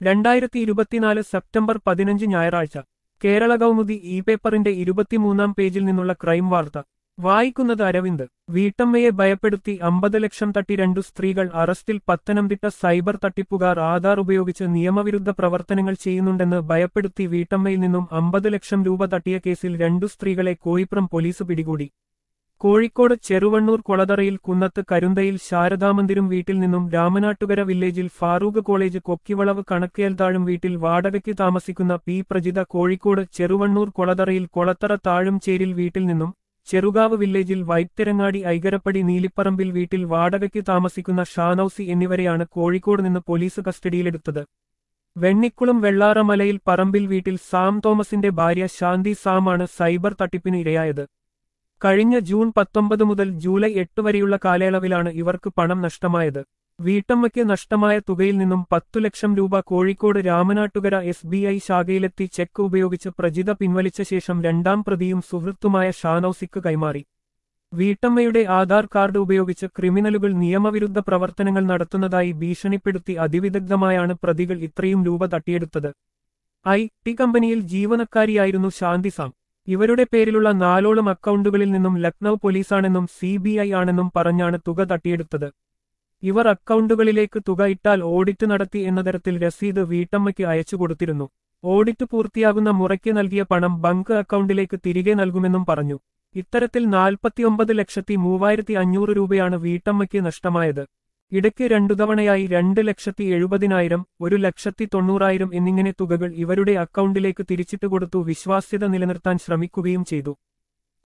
രണ്ടായിരത്തി ഇരുപത്തിനാല് സെപ്റ്റംബർ പതിനഞ്ച് ഞായറാഴ്ച കേരള കൗമുദി ഇ പേപ്പറിന്റെ ഇരുപത്തിമൂന്നാം പേജിൽ നിന്നുള്ള ക്രൈം വാർത്ത വായിക്കുന്നത് അരവിന്ദ് വീട്ടമ്മയെ ഭയപ്പെടുത്തി അമ്പത് ലക്ഷം തട്ടി രണ്ടു സ്ത്രീകൾ അറസ്റ്റിൽ പത്തനംതിട്ട സൈബർ തട്ടിപ്പുകാർ ആധാർ ഉപയോഗിച്ച് നിയമവിരുദ്ധ പ്രവർത്തനങ്ങൾ ചെയ്യുന്നുണ്ടെന്ന് ഭയപ്പെടുത്തി വീട്ടമ്മയിൽ നിന്നും അമ്പത് ലക്ഷം രൂപ തട്ടിയ കേസിൽ രണ്ടു സ്ത്രീകളെ കോയിപ്രം പോലീസ് പിടികൂടി കോഴിക്കോട് ചെറുവണ്ണൂർ കൊളതറയിൽ കുന്നത്ത് കരുന്തയിൽ ശാരദാമന്ദിരം വീട്ടിൽ നിന്നും രാമനാട്ടുകര വില്ലേജിൽ ഫാറൂഖ് കോളേജ് കൊക്കിവളവ് കണക്കേൽതാഴും വീട്ടിൽ വാടകയ്ക്ക് താമസിക്കുന്ന പി പ്രജിത കോഴിക്കോട് ചെറുവണ്ണൂർ കൊളതറയിൽ കൊളത്തറ താഴുംചേരിൽ വീട്ടിൽ നിന്നും ചെറുകാവ് വില്ലേജിൽ വൈത്തിരങ്ങാടി ഐകരപ്പടി നീലിപ്പറമ്പിൽ വീട്ടിൽ വാടകയ്ക്ക് താമസിക്കുന്ന ഷാനൌസി എന്നിവരെയാണ് കോഴിക്കോട് നിന്ന് പോലീസ് കസ്റ്റഡിയിലെടുത്തത് വെണ്ണിക്കുളം വെള്ളാറമലയിൽ പറമ്പിൽ വീട്ടിൽ സാം തോമസിന്റെ ഭാര്യ ശാന്തി സാമാണ് സൈബർ തട്ടിപ്പിന് ഇരയായത് കഴിഞ്ഞ ജൂൺ പത്തൊമ്പത് മുതൽ ജൂലൈ എട്ട് വരെയുള്ള കാലയളവിലാണ് ഇവർക്ക് പണം നഷ്ടമായത് വീട്ടമ്മയ്ക്ക് നഷ്ടമായ തുകയിൽ നിന്നും പത്തു ലക്ഷം രൂപ Kozhikode Ramanattukara S B I ശാഖയിലെത്തി ചെക്ക് ഉപയോഗിച്ച് പ്രജിത പിൻവലിച്ച ശേഷം രണ്ടാം പ്രതിയും സുഹൃത്തുമായ ഷാനൌസിക്ക് കൈമാറി വീട്ടമ്മയുടെ ആധാർ കാർഡ് ഉപയോഗിച്ച് ക്രിമിനലുകൾ നിയമവിരുദ്ധ പ്രവർത്തനങ്ങൾ നടത്തുന്നതായി ഭീഷണിപ്പെടുത്തി അതിവിദഗ്ധമായാണ് പ്രതികൾ ഇത്രയും രൂപ തട്ടിയെടുത്തത് ഐ ടി കമ്പനിയിൽ ജീവനക്കാരിയായിരുന്നു ശാന്തിസാം ഇവരുടെ പേരിലുള്ള നാലോളം അക്കൗണ്ടുകളിൽ നിന്നും ലക്നൌ പോലീസാണെന്നും സി ബി ഐ ആണെന്നും പറഞ്ഞാണ് തുക തട്ടിയെടുത്തത് ഇവർ അക്കൗണ്ടുകളിലേക്ക് തുക ഇട്ടാൽ ഓഡിറ്റ് നടത്തി എന്ന തരത്തിൽ രസീത് വീട്ടമ്മയ്ക്ക് അയച്ചു കൊടുത്തിരുന്നു ഓഡിറ്റ് പൂർത്തിയാകുന്ന മുറയ്ക്ക് നൽകിയ പണം ബങ്ക് അക്കൗണ്ടിലേക്ക് തിരികെ നൽകുമെന്നും പറഞ്ഞു ഇത്തരത്തിൽ നാൽപ്പത്തിയൊമ്പത് ലക്ഷത്തി മൂവായിരത്തി അഞ്ഞൂറ് രൂപയാണ് വീട്ടമ്മയ്ക്ക് നഷ്ടമായത് ഇടയ്ക്ക് രണ്ടു തവണയായി രണ്ട് ലക്ഷത്തി എഴുപതിനായിരം ഒരു ലക്ഷത്തി തൊണ്ണൂറായിരം എന്നിങ്ങനെ തുകകൾ ഇവരുടെ അക്കൗണ്ടിലേക്ക് തിരിച്ചിട്ട് കൊടുത്തു വിശ്വാസ്യത നിലനിർത്താൻ ശ്രമിക്കുകയും ചെയ്തു